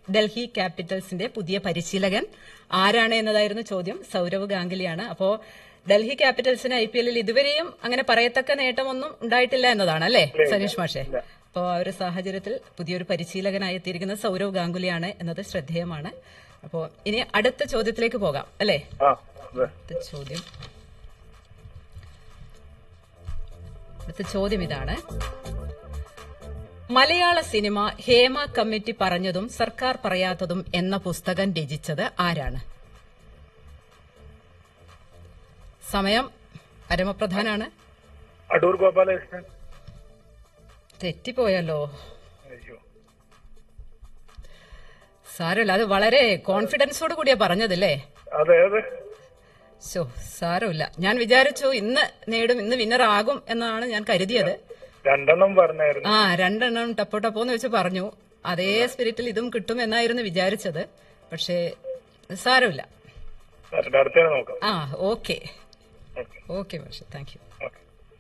ഡൽഹി ക്യാപിറ്റൽസിന്റെ പുതിയ പരിശീലകൻ ആരാണ് എന്നതായിരുന്നു ചോദ്യം സൌരവ് ഗാംഗുലിയാണ് അപ്പോ ഡൽഹി ക്യാപിറ്റൽസിന് ഐ പി എല്ലിൽ ഇതുവരെയും അങ്ങനെ പറയത്തക്ക നേട്ടമൊന്നും ഉണ്ടായിട്ടില്ല എന്നതാണ് അല്ലേ സനീഷ് മാഷെ അപ്പോൾ ആ ഒരു സാഹചര്യത്തിൽ പുതിയൊരു പരിശീലകനായി എത്തിയിരിക്കുന്നത് സൌരവ് ഗാംഗുലിയാണ് എന്നത് ശ്രദ്ധേയമാണ് അപ്പോൾ ഇനി അടുത്ത ചോദ്യത്തിലേക്ക് പോകാം അല്ലേ ആ അതെ അടുത്ത ചോദ്യം അടുത്ത ചോദ്യം ഇതാണ് മലയാള സിനിമ ഹേമ കമ്മിറ്റി പറഞ്ഞതും സർക്കാർ പറയാത്തതും എന്ന പുസ്തകം രചിച്ചത് ആരാണ് സമയം പരമപ്രധാനാണ് അടൂർ ഗോപാലകൃഷ്ണൻ തെറ്റിപ്പോയല്ലോ അയ്യോ സാരമില്ല അത് വളരെ കോൺഫിഡൻസോട് കൂടിയാ പറഞ്ഞതല്ലേ അതെ അതെ ശോ സാരമില്ല ഞാൻ വിചാരിച്ചു ഇന്ന് നേടും ഇന്ന് വിന്നർ ആകും എന്നാണ് ഞാൻ കരുതിയത് രണ്ടെണ്ണം പറഞ്ഞായിരുന്നു ആ രണ്ടെണ്ണം ടപ്പോ ടപ്പോന്ന് വെച്ച് പറഞ്ഞു അതേ സ്പിരിറ്റിൽ ഇതും കിട്ടും എന്നായിരുന്നു വിചാരിച്ചത് പക്ഷേ സാരമില്ല സാറിന്റെ അടുത്തേക്ക് നോക്കാം ആ ഓക്കെ ഓക്കെ ഓക്കെ പക്ഷേ താങ്ക് യു ഓക്കെ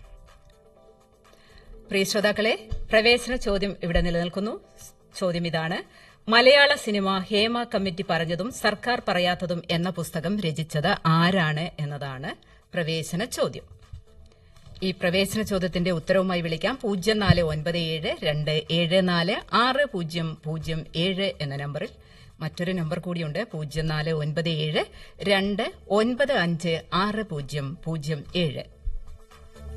പ്രിയ ശ്രോതാക്കളെ പ്രവേശന ചോദ്യം ഇവിടെ നിലനിൽക്കുന്നു ചോദ്യം ഇതാണ് മലയാള സിനിമ ഹേമ കമ്മിറ്റി പറഞ്ഞതും സർക്കാർ പറയാത്തതും എന്ന പുസ്തകം രചിച്ചത് ആരാണ് എന്നതാണ് പ്രവേശന ചോദ്യം ഈ പ്രവേശന ചോദ്യത്തിന്റെ ഉത്തരവുമായി വിളിക്കാം പൂജ്യം നാല് ഒൻപത് ഏഴ് രണ്ട് ഏഴ് നാല് ആറ് പൂജ്യം പൂജ്യം ഏഴ് എന്ന നമ്പറിൽ മറ്റൊരു നമ്പർ കൂടിയുണ്ട് പൂജ്യം നാല് ഒൻപത് ഏഴ് രണ്ട് ഒൻപത് അഞ്ച് ആറ് പൂജ്യം പൂജ്യം ഏഴ്